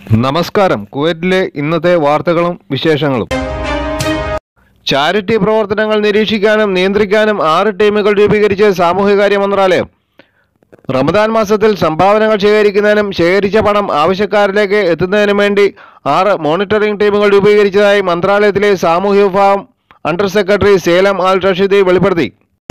നമസ്കാരം കുവൈറ്റിലെ ഇന്നത്തെ വാർത്തകളും വിശേഷങ്ങളും ചാരിറ്റി പ്രവർത്തനങ്ങൾ നിരീക്ഷിക്കാനും നിയന്ത്രിക്കാനും ആറ് ടീമുകൾ രൂപീകരിച്ച് സാമൂഹ്യകാര്യ മന്ത്രാലയം റമദാൻ മാസത്തിൽ സംഭാവനകൾ ശേഖരിക്കുന്നതിനും ശേഖരിച്ച പണം ആവശ്യക്കാരിലേക്ക് എത്തുന്നതിനും വേണ്ടി ആറ് മോണിറ്ററിംഗ് ടീമുകൾ രൂപീകരിച്ചതായി മന്ത്രാലയത്തിലെ സാമൂഹ്യ വിഭാഗം under secretary Salem Al Rashid വെളിപ്പെടുത്തി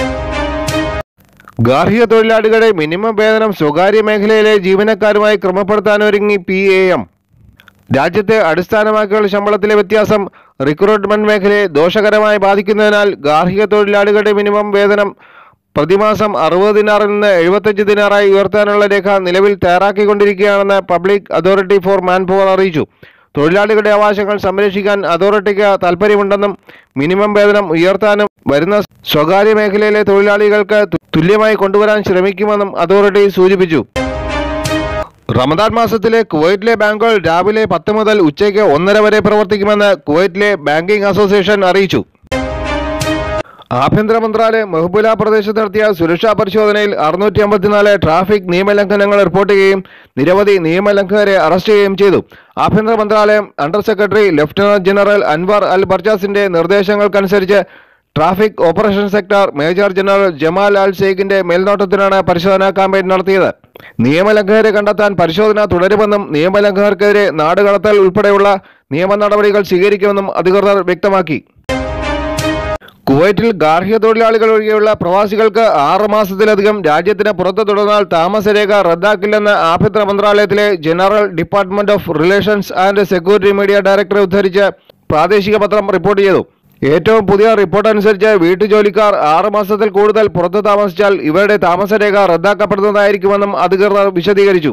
ഗാർഹിക തൊഴിലാളികളുടെ മിനിമം വേതനം സ്വകാര്യ മേഖലയിലെ ജീവനക്കാരുമായി ക്രമപ്പെടുത്താനൊരുങ്ങി പി എ എം രാജ്യത്തെ അടിസ്ഥാനമാക്കിയുള്ള ശമ്പളത്തിലെ വ്യത്യാസം റിക്രൂട്ട്മെന്റ് മേഖലയെ ദോഷകരമായി ബാധിക്കുന്നതിനാൽ ഗാർഹിക തൊഴിലാളികളുടെ മിനിമം വേതനം പ്രതിമാസം അറുപത് ദിനാറിൽ നിന്ന് എഴുപത്തഞ്ച് ദിനാറായി ഉയർത്താനുള്ള രേഖ നിലവിൽ തയ്യാറാക്കിക്കൊണ്ടിരിക്കുകയാണെന്ന് public authority for manpower അറിയിച്ചു തൊഴിലാളികളുടെ അവകാശങ്ങൾ സംരക്ഷിക്കാൻ അതോറിറ്റിക്ക് താൽപ്പര്യമുണ്ടെന്നും മിനിമം വേതനം ഉയർത്താനും വരുന്ന സ്വകാര്യ മേഖലയിലെ തൊഴിലാളികൾക്ക് തു- തുല്യമായി കൊണ്ടുവരാൻ ശ്രമിക്കുമെന്നും അതോറിറ്റി സൂചിപ്പിച്ചു റമദാൻ മാസത്തിലെ കുവൈറ്റിലെ ബാങ്കുകൾ രാവിലെ പത്ത് മുതൽ ഉച്ചയ്ക്ക് ഒന്നര വരെ പ്രവർത്തിക്കുമെന്ന് കുവൈറ്റിലെ ബാങ്കിംഗ് അസോസിയേഷൻ അറിയിച്ചു ആഭ്യന്തര മന്ത്രാലയം മെഹബൂല പ്രദേശത്ത് നടത്തിയ സുരക്ഷാ പരിശോധനയിൽ അറുന്നൂറ്റി അമ്പത്തിനാല് ട്രാഫിക് നിയമലംഘനങ്ങൾ റിപ്പോർട്ട് ചെയ്യുകയും നിരവധി നിയമലംഘകരെ അറസ്റ്റ് ചെയ്യുകയും ചെയ്തു ആഭ്യന്തര മന്ത്രാലയം under secretary lieutenant general Anwar Al ബർജാസിന്റെ നിർദ്ദേശങ്ങൾക്കനുസരിച്ച് traffic operation sector major general Jamal Al ഷെയ്ഖിന്റെ മേൽനോട്ടത്തിലാണ് പരിശോധനാ ക്യാമ്പയിൻ നടത്തിയത് നിയമലംഘകരെ കണ്ടെത്താൻ പരിശോധന തുടരുമെന്നും നിയമലംഘകർക്കെതിരെ നാടുകടത്തൽ ഉൾപ്പെടെയുള്ള നിയമ നടപടികൾ സ്വീകരിക്കുമെന്നും അധികൃതർ വ്യക്തമാക്കി കുവൈറ്റിൽ ഗാർഹിക തൊഴിലാളികൾ ഒഴികെയുള്ള പ്രവാസികൾക്ക് ആറ് മാസത്തിലധികം രാജ്യത്തിന് പുറത്തു തുടർന്നാൽ താമസരേഖ റദ്ദാക്കില്ലെന്ന് ആഭ്യന്തര മന്ത്രാലയത്തിലെ general department of relations and security media ഡയറക്ടറെ ഉദ്ധരിച്ച് പ്രാദേശിക പത്രം റിപ്പോർട്ട് ചെയ്തു ഏറ്റവും പുതിയ റിപ്പോർട്ട് അനുസരിച്ച് വീട്ടുജോലിക്കാർ ആറ് മാസത്തിൽ കൂടുതൽ പുറത്തു താമസിച്ചാൽ ഇവരുടെ താമസരേഖ റദ്ദാക്കപ്പെടുന്നതായിരിക്കുമെന്നും അധികൃതർ വിശദീകരിച്ചു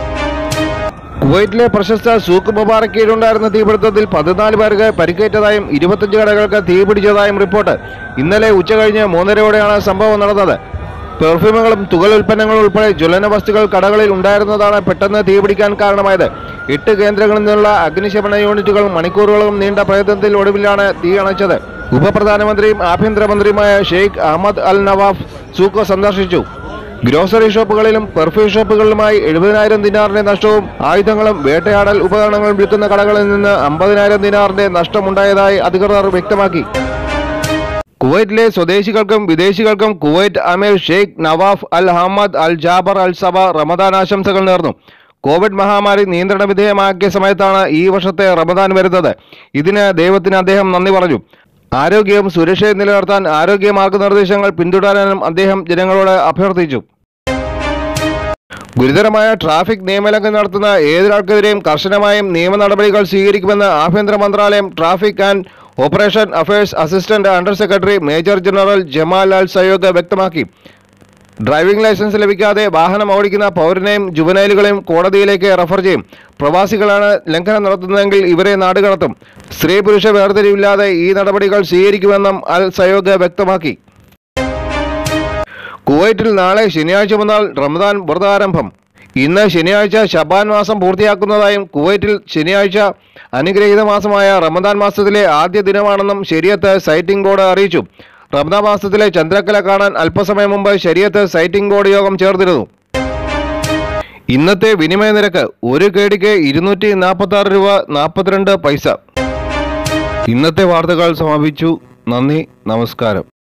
കുവൈറ്റിലെ പ്രശസ്ത സൂക്ക് മുബാറക് കീഴിലുണ്ടായിരുന്ന തീപിടുത്തത്തിൽ പതിനാല് പേർക്ക് പരിക്കേറ്റതായും ഇരുപത്തഞ്ച് കടകൾക്ക് തീപിടിച്ചതായും റിപ്പോർട്ട് ഇന്നലെ ഉച്ചകഴിഞ്ഞ് മൂന്നരയോടെയാണ് സംഭവം നടന്നത് പെർഫ്യൂമുകളും തുകൽ ഉൽപ്പന്നങ്ങളും ഉൾപ്പെടെ ജ്വലന വസ്തുക്കൾ കടകളിൽ ഉണ്ടായിരുന്നതാണ് പെട്ടെന്ന് തീപിടിക്കാൻ കാരണമായത് എട്ട് കേന്ദ്രങ്ങളിൽ നിന്നുള്ള അഗ്നിശമന യൂണിറ്റുകൾ മണിക്കൂറുകളും നീണ്ട പ്രയത്നത്തിൽ ഒടുവിലാണ് തീ അണച്ചത് ഉപപ്രധാനമന്ത്രിയും ആഭ്യന്തരമന്ത്രിയുമായ ഷെയ്ഖ് അഹമ്മദ് അൽ നവാഫ് സൂക്ക് സന്ദർശിച്ചു ഗ്രോസറി ഷോപ്പുകളിലും പെർഫ്യൂം ഷോപ്പുകളിലുമായി എഴുപതിനായിരം ദിനാറിന്റെ നഷ്ടവും ആയുധങ്ങളും വേട്ടയാടൽ ഉപകരണങ്ങളും വിൽക്കുന്ന കടകളിൽ നിന്ന് അമ്പതിനായിരം ദിനാറിന്റെ നഷ്ടമുണ്ടായതായി അധികൃതർ വ്യക്തമാക്കി കുവൈറ്റിലെ സ്വദേശികൾക്കും വിദേശികൾക്കും കുവൈറ്റ് അമീർ Sheikh Nawaf Al Hamad Al Jaber Al Sabah റമദാൻ ആശംസകൾ നേർന്നു കോവിഡ് മഹാമാരി നിയന്ത്രണ വിധേയമാക്കിയ സമയത്താണ് ഈ വർഷത്തെ റമദാൻ വരുന്നത് ഇതിന് ദൈവത്തിന് അദ്ദേഹം നന്ദി പറഞ്ഞു ആരോഗ്യവും സുരക്ഷയും നിലനിർത്താൻ ആരോഗ്യ മാർഗനിർദ്ദേശങ്ങൾ പിന്തുടരാനും അദ്ദേഹം ജനങ്ങളോട് അഭ്യർത്ഥിച്ചു ഗുരുതരമായ ട്രാഫിക് നിയമലംഘനം നടത്തുന്ന ഏതൊരാൾക്കെതിരെയും കർശനമായും നിയമ നടപടികൾ സ്വീകരിക്കുമെന്ന് ആഭ്യന്തര മന്ത്രാലയം traffic and operation affairs assistant under secretary major general Jamal Al സയോഗ് വ്യക്തമാക്കി ഡ്രൈവിംഗ് ലൈസൻസ് ലഭിക്കാതെ വാഹനം ഓടിക്കുന്ന പൗരനെയും ജുവനൈലുകളെയും കോടതിയിലേക്ക് റഫർ ചെയ്യും പ്രവാസികളാണ് ലംഘനം നടത്തുന്നതെങ്കിൽ ഇവരെ നാടുകടത്തും സ്ത്രീ പുരുഷ വേർതിരിവില്ലാതെ ഈ നടപടികൾ സ്വീകരിക്കുമെന്നും അൽ സയോഗ് വ്യക്തമാക്കി കുവൈറ്റിൽ നാളെ ശനിയാഴ്ച മുതൽ റമദാൻ വ്രതാരംഭം ഇന്ന് ശനിയാഴ്ച ഷബാൻ മാസം പൂർത്തിയാക്കുന്നതായും കുവൈറ്റിൽ ശനിയാഴ്ച അനുഗ്രഹീത മാസമായ റമദാൻ മാസത്തിലെ ആദ്യ ദിനമാണെന്നും ശരിയത്ത് സൈറ്റിംഗ് ബോർഡ് അറിയിച്ചു റമദാൻ മാസത്തിലെ ചന്ദ്രക്കല കാണാൻ അല്പസമയം മുമ്പ് ശരിയത്ത് സൈറ്റിംഗ് ബോർഡ് യോഗം ചേർന്നിരുന്നു ഇന്നത്തെ വിനിമയ നിരക്ക് ഒരു കേടിക്ക് ഇരുന്നൂറ്റി നാൽപ്പത്തി ആറ് രൂപ നാൽപ്പത്തിരണ്ട് പൈസ ഇന്നത്തെ വാർത്തകൾ സമാപിച്ചു നന്ദി നമസ്കാരം